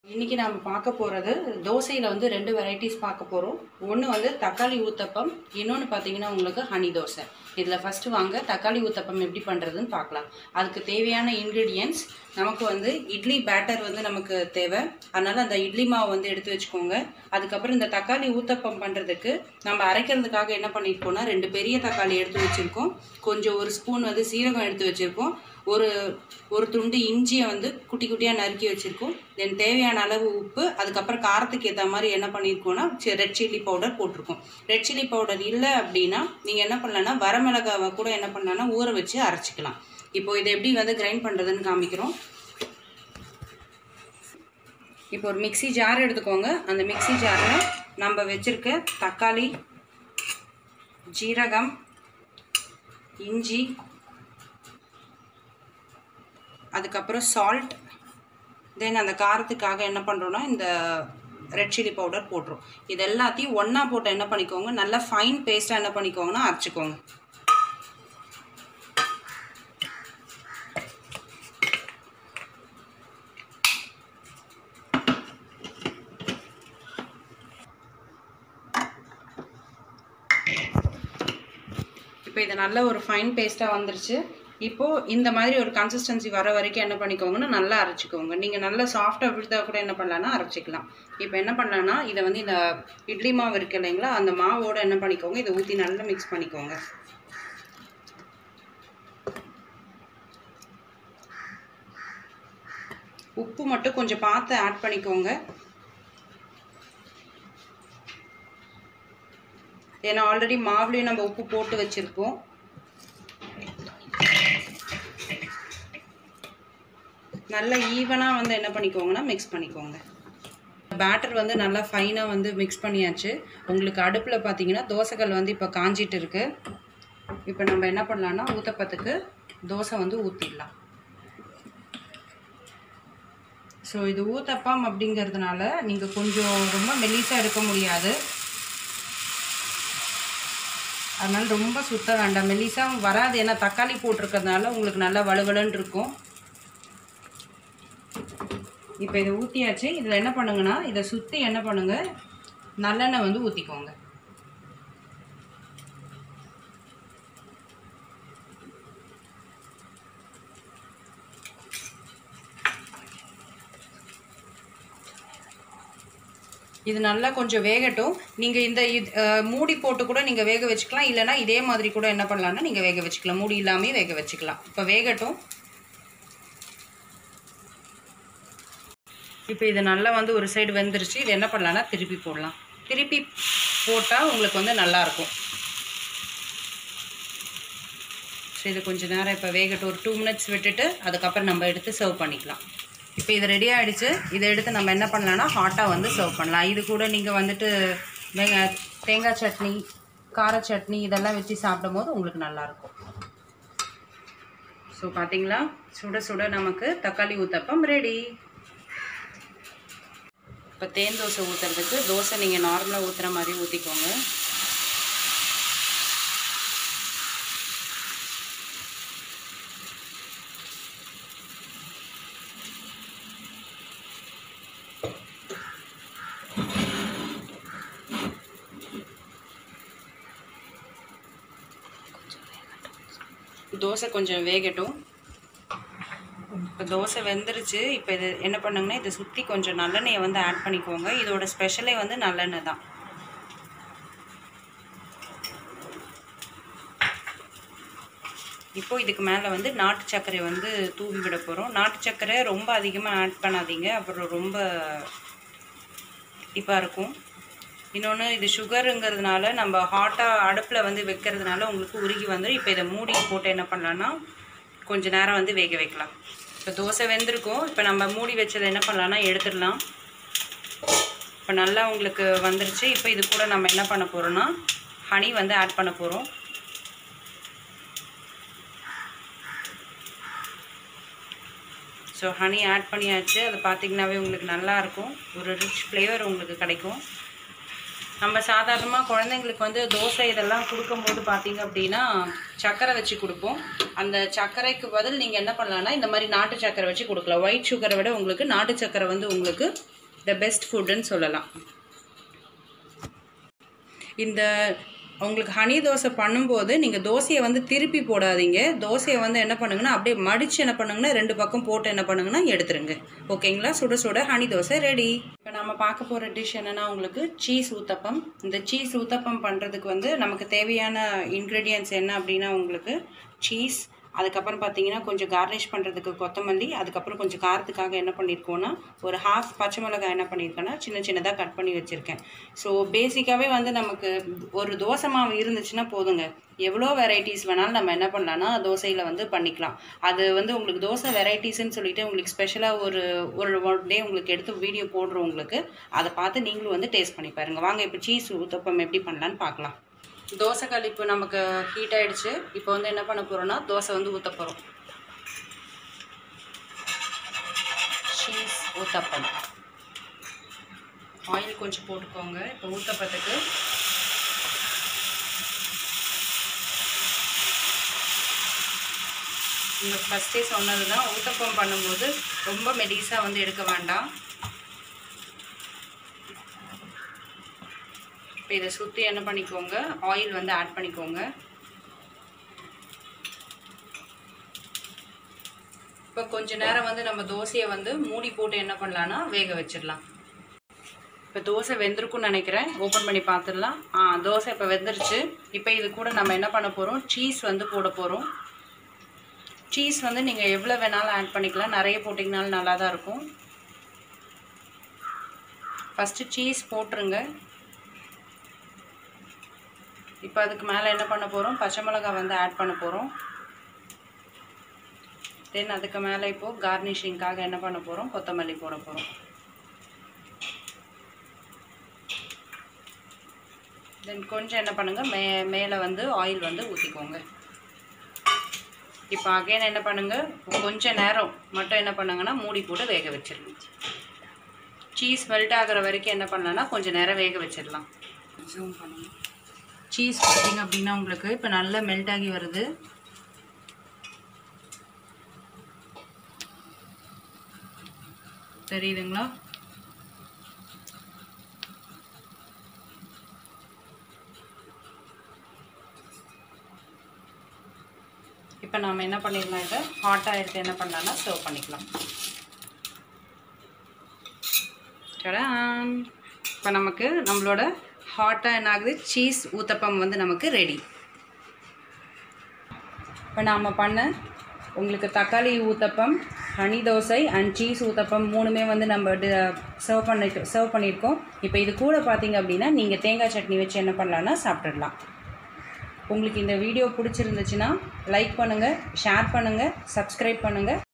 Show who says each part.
Speaker 1: இன்னைக்கு நாம பார்க்க போகிறது தோசையில் வந்து ரெண்டு வெரைட்டிஸ் பார்க்க போகிறோம் ஒன்று வந்து தக்காளி ஊத்தப்பம் இன்னொன்று பார்த்தீங்கன்னா உங்களுக்கு ஹனி தோசை இதில் ஃபஸ்ட்டு வாங்க தக்காளி ஊத்தப்பம் எப்படி பண்ணுறதுன்னு பார்க்கலாம் அதுக்கு தேவையான இன்க்ரீடியன்ஸ் நமக்கு வந்து இட்லி பேட்டர் வந்து நமக்கு தேவை அதனால் அந்த இட்லி மாவு வந்து எடுத்து வச்சுக்கோங்க அதுக்கப்புறம் இந்த தக்காளி ஊத்தப்பம் பண்ணுறதுக்கு நம்ம அரைக்கிறதுக்காக என்ன பண்ணியிருக்கோம்னா ரெண்டு பெரிய தக்காளி எடுத்து வச்சுருக்கோம் கொஞ்சம் ஒரு ஸ்பூன் வந்து சீரகம் எடுத்து வச்சுருக்கோம் ஒரு ஒரு துண்டு இஞ்சியை வந்து குட்டி குட்டியாக நறுக்கி வச்சுருக்கோம் தென் தேவையான அளவு உப்பு அதுக்கப்புறம் காரத்துக்கு ஏற்ற மாதிரி என்ன பண்ணியிருக்கோம்னா ரெட் சில்லி பவுடர் போட்டிருக்கோம் ரெட் சில்லி பவுடர் இல்லை அப்படின்னா நீங்கள் என்ன பண்ணலான்னா வரமிளகாவை கூட என்ன பண்ணலான்னா ஊற வச்சு அரைச்சிக்கலாம் இப்போ இதை எப்படி வந்து கிரைண்ட் பண்ணுறதுன்னு காமிக்கிறோம் இப்போ ஒரு மிக்ஸி ஜார் எடுத்துக்கோங்க அந்த மிக்ஸி ஜாரில் நம்ம வச்சுருக்க தக்காளி ஜீரகம் இஞ்சி அதுக்கப்புறம் சால்ட் தென் அந்த காரத்துக்காக என்ன பண்ணுறோன்னா இந்த ரெட் சில்லி பவுடர் போட்டுரும் இது எல்லாத்தையும் ஒன்றா போட்டு என்ன பண்ணிக்கோங்க நல்லா ஃபைன் பேஸ்ட்டாக என்ன பண்ணிக்கோங்கன்னா அரைச்சிக்கோங்க இப்போ இது நல்ல ஒரு ஃபைன் பேஸ்ட்டாக வந்துருச்சு இப்போது இந்த மாதிரி ஒரு கன்சிஸ்டன்சி வர வரைக்கும் என்ன பண்ணிக்கோங்கன்னா நல்லா அரைச்சிக்கோங்க நீங்கள் நல்லா சாஃப்டாக விழுதா கூட என்ன பண்ணலான்னா அரைச்சிக்கலாம் இப்போ என்ன பண்ணலான்னா இதை வந்து இந்த இட்லி மாவு இருக்கு இல்லைங்களா அந்த மாவோட என்ன பண்ணிக்கோங்க இதை ஊற்றி நல்லா மிக்ஸ் பண்ணிக்கோங்க உப்பு மட்டும் கொஞ்சம் பார்த்து ஆட் பண்ணிக்கோங்க ஏன்னா ஆல்ரெடி மாவுலேயும் நம்ம உப்பு போட்டு வச்சுருக்கோம் நல்லா ஈவனாக வந்து என்ன பண்ணிக்கோங்கன்னா மிக்ஸ் பண்ணிக்கோங்க பேட்டர் வந்து நல்லா ஃபைனாக வந்து மிக்ஸ் பண்ணியாச்சு உங்களுக்கு அடுப்பில் பார்த்தீங்கன்னா தோசைகள் வந்து இப்போ காஞ்சிட்டு இருக்கு இப்போ நம்ம என்ன பண்ணலான்னா ஊத்தப்பத்துக்கு தோசை வந்து ஊற்றிடலாம் ஸோ இது ஊத்தப்பம் அப்படிங்கிறதுனால நீங்கள் கொஞ்சம் ரொம்ப மெல்லிசாக எடுக்க முடியாது அதனால ரொம்ப சுத்த வேண்டாம் மெல்லிசாவும் வராது ஏன்னா தக்காளி போட்டிருக்கிறதுனால உங்களுக்கு நல்லா வலுவலுன்னு இருக்கும் இப்போ இதை ஊற்றியாச்சு இதில் என்ன பண்ணுங்கன்னா இதை சுற்றி என்ன பண்ணுங்க நல்லெண்ணெய் வந்து ஊற்றிக்கோங்க இது நல்லா கொஞ்சம் வேகட்டும் நீங்கள் இந்த இது அஹ், மூடி போட்டு கூட நீங்கள் வேக வச்சுக்கலாம் இல்லைனா இதே மாதிரி கூட என்ன பண்ணலாம்னா நீங்கள் வேக வச்சுக்கலாம் மூடி இல்லாமே வேக வச்சுக்கலாம் இப்போ வேகட்டும் இப்போ இது நல்லா வந்து ஒரு சைடு வெந்துருச்சு இது என்ன பண்ணலாம்னா திருப்பி போடலாம் திருப்பி போட்டால் உங்களுக்கு வந்து நல்லாயிருக்கும் ஸோ இது கொஞ்சம் நேரம் இப்போ வேகட்டும் ஒரு டூ மினிட்ஸ் விட்டுட்டு அதுக்கப்புறம் நம்ம எடுத்து சர்வ் பண்ணிக்கலாம் இப்போ இது ரெடி ஆகிடுச்சு இதை எடுத்து நம்ம என்ன பண்ணலாம்னா ஹாட்டாக வந்து சர்வ் பண்ணலாம் இது கூட நீங்கள் வந்துட்டு வெங்க தேங்காய் சட்னி கார சட்னி இதெல்லாம் வச்சு சாப்பிடும் போது உங்களுக்கு நல்லாயிருக்கும் ஸோ பார்த்தீங்களா சுட சுட நமக்கு தக்காளி ஊத்தப்பம் ரெடி இப்போ தேன் தோசை ஊற்றுறதுக்கு தோசை நீங்கள் நார்மலாக ஊற்றுற மாதிரி ஊற்றிக்கோங்க தோசை கொஞ்சம் வேகட்டும் இப்போ தோசை வெந்துருச்சு இப்போ இது என்ன பண்ணுங்கன்னா இதை சுற்றி கொஞ்சம் நல்லெண்ணெயை வந்து ஆட் பண்ணிக்கோங்க இதோட ஸ்பெஷலே வந்து நல்லெண்ணெய் தான் இப்போ இதுக்கு மேலே வந்து நாட்டு சர்க்கரை வந்து தூவி விட போகிறோம் நாட்டு சர்க்கரை ரொம்ப அதிகமாக ஆட் பண்ணாதீங்க அப்புறம் ரொம்ப இப்பாக இருக்கும் இன்னொன்று இது சுகருங்கிறதுனால நம்ம ஹாட்டாக அடுப்பில் வந்து வைக்கிறதுனால உங்களுக்கு உருகி வந்துடும் இப்போ இதை மூடி போட்டு என்ன பண்ணலான்னா கொஞ்ச நேரம் வந்து வேக வைக்கலாம் இப்போ தோசை வெந்திருக்கும் இப்போ நம்ம மூடி வச்சதை என்ன பண்ணலான்னா எடுத்துடலாம் இப்போ நல்லா உங்களுக்கு வந்துருச்சு இப்போ இது கூட நம்ம என்ன பண்ண போகிறோன்னா ஹனி வந்து ஆட் பண்ண போகிறோம் ஸோ ஹனி ஆட் பண்ணியாச்சு அது பார்த்தீங்கன்னாவே உங்களுக்கு நல்லா இருக்கும் ஒரு ரிச் ஃப்ளேவர் உங்களுக்கு கிடைக்கும் நம்ம சாதாரணமாக குழந்தைங்களுக்கு வந்து தோசை இதெல்லாம் கொடுக்கும்போது பார்த்தீங்க அப்படின்னா சர்க்கரை வச்சு கொடுப்போம் அந்த சர்க்கரைக்கு பதில் நீங்கள் என்ன பண்ணலாம்னா இந்த மாதிரி நாட்டு சர்க்கரை வச்சு கொடுக்கலாம் ஒயிட் சுகரை விட உங்களுக்கு நாட்டு சர்க்கரை வந்து உங்களுக்கு த பெஸ்ட் ஃபுட்டுன்னு சொல்லலாம் இந்த உங்களுக்கு ஹனி தோசை பண்ணும்போது நீங்கள் தோசையை வந்து திருப்பி போடாதீங்க தோசையை வந்து என்ன பண்ணுங்கன்னா அப்படியே மடித்து என்ன பண்ணுங்கன்னா ரெண்டு பக்கம் போட்டு என்ன பண்ணுங்கன்னா எடுத்துருங்க ஓகேங்களா சுட சுட ஹனி தோசை ரெடி இப்போ நம்ம பார்க்க போகிற டிஷ் என்னென்னா உங்களுக்கு சீஸ் ஊத்தப்பம் இந்த சீஸ் ஊத்தப்பம் பண்ணுறதுக்கு வந்து நமக்கு தேவையான இன்க்ரீடியன்ட்ஸ் என்ன அப்படின்னா உங்களுக்கு சீஸ் அதுக்கப்புறம் பார்த்தீங்கன்னா கொஞ்சம் கார்னிஷ் பண்ணுறதுக்கு கொத்தமல்லி அதுக்கப்புறம் கொஞ்சம் காரத்துக்காக என்ன பண்ணியிருக்கோன்னா ஒரு ஹாஃப் பச்சை மிளகாய் என்ன பண்ணியிருக்கேன்னா சின்ன சின்னதாக கட் பண்ணி வச்சுருக்கேன் ஸோ பேசிக்காகவே வந்து நமக்கு ஒரு தோசை மாவு இருந்துச்சுன்னா போதுங்க எவ்வளோ வெரைட்டிஸ் வேணாலும் நம்ம என்ன பண்ணலாம்னா தோசையில் வந்து பண்ணிக்கலாம் அது வந்து உங்களுக்கு தோசை வெரைட்டிஸ்ன்னு சொல்லிட்டு உங்களுக்கு ஸ்பெஷலாக ஒரு ஒரு ஒன் டே உங்களுக்கு எடுத்து வீடியோ போடுறோம் உங்களுக்கு அதை பார்த்து நீங்களும் வந்து டேஸ்ட் பண்ணி பாருங்கள் வாங்க இப்போ சீஸ் ஊத்தப்பம் எப்படி பண்ணலான்னு பார்க்கலாம் தோசைக்கல் இப்போ நமக்கு ஹீட் ஆயிடுச்சு இப்போ வந்து என்ன பண்ண போகிறோம்னா தோசை வந்து ஊற்ற போகிறோம் சீஸ் ஊத்தப்பம் ஆயில் கொஞ்சம் போட்டுக்கோங்க இப்போ ஊத்தப்பத்துக்கு உங்களுக்கு ஃபஸ்ட்டே சொன்னது தான் ஊத்தப்பம் பண்ணும்போது ரொம்ப மெடிஸாக வந்து எடுக்க வேண்டாம் இப்போ இதை சுற்றி என்ன பண்ணிக்கோங்க ஆயில் வந்து ஆட் பண்ணிக்கோங்க இப்போ கொஞ்ச நேரம் வந்து நம்ம தோசையை வந்து மூடி போட்டு என்ன பண்ணலான்னா வேக வச்சிடலாம் இப்போ தோசை வெந்திருக்கும்னு நினைக்கிறேன் ஓப்பன் பண்ணி பார்த்துடலாம் ஆ தோசை இப்போ வெந்துருச்சு இப்போ இது கூட நம்ம என்ன பண்ண போகிறோம் சீஸ் வந்து போட போகிறோம் சீஸ் வந்து நீங்கள் எவ்வளோ வேணாலும் ஆட் பண்ணிக்கலாம் நிறைய போட்டிங்கனாலும் நல்லா தான் இருக்கும் ஃபஸ்ட்டு சீஸ் போட்டுருங்க இப்போ அதுக்கு மேலே என்ன பண்ண போகிறோம் பச்சை மிளகாய் வந்து ஆட் பண்ண போகிறோம் தென் அதுக்கு மேலே இப்போது கார்னிஷிங்காக என்ன பண்ண போகிறோம் கொத்தமல்லி போட போகிறோம் தென் கொஞ்சம் என்ன பண்ணுங்கள் மே மேலே வந்து ஆயில் வந்து ஊற்றிக்கோங்க இப்போ அகைன் என்ன பண்ணுங்கள் கொஞ்சம் நேரம் மட்டும் என்ன பண்ணுங்கன்னா மூடி போட்டு வேக வச்சிடலாம் சீஸ் மெல்ட் ஆகிற வரைக்கும் என்ன பண்ணலாம்னா கொஞ்சம் நேரம் வேக வச்சிடலாம் ஜூம் பண்ணுங்க சீஸ் பார்த்தீங்க அப்படின்னா உங்களுக்கு இப்போ நல்லா மெல்ட் ஆகி வருது தெரியுதுங்களா இப்போ நாம் என்ன பண்ணிடலாம் இதை ஹாட்டாக எடுத்து என்ன பண்ணலாம்னா சர்வ் பண்ணிக்கலாம் டடான் இப்போ நமக்கு நம்மளோட ஹாட்டாக என்ன ஆகுது சீஸ் ஊத்தப்பம் வந்து நமக்கு ரெடி இப்போ நாம் பண்ண உங்களுக்கு தக்காளி uttapam honey dosa and cheese uttapam மூணுமே வந்து நம்ம சர்வ் பண்ணி சர்வ் பண்ணியிருக்கோம் இப்போ இது கூட பார்த்தீங்க அப்படின்னா நீங்கள் தேங்காய் சட்னி வச்சு என்ன பண்ணலான்னா சாப்பிட்றலாம் உங்களுக்கு இந்த வீடியோ பிடிச்சிருந்துச்சுன்னா லைக் பண்ணுங்கள் ஷேர் பண்ணுங்கள் சப்ஸ்கிரைப் பண்ணுங்கள்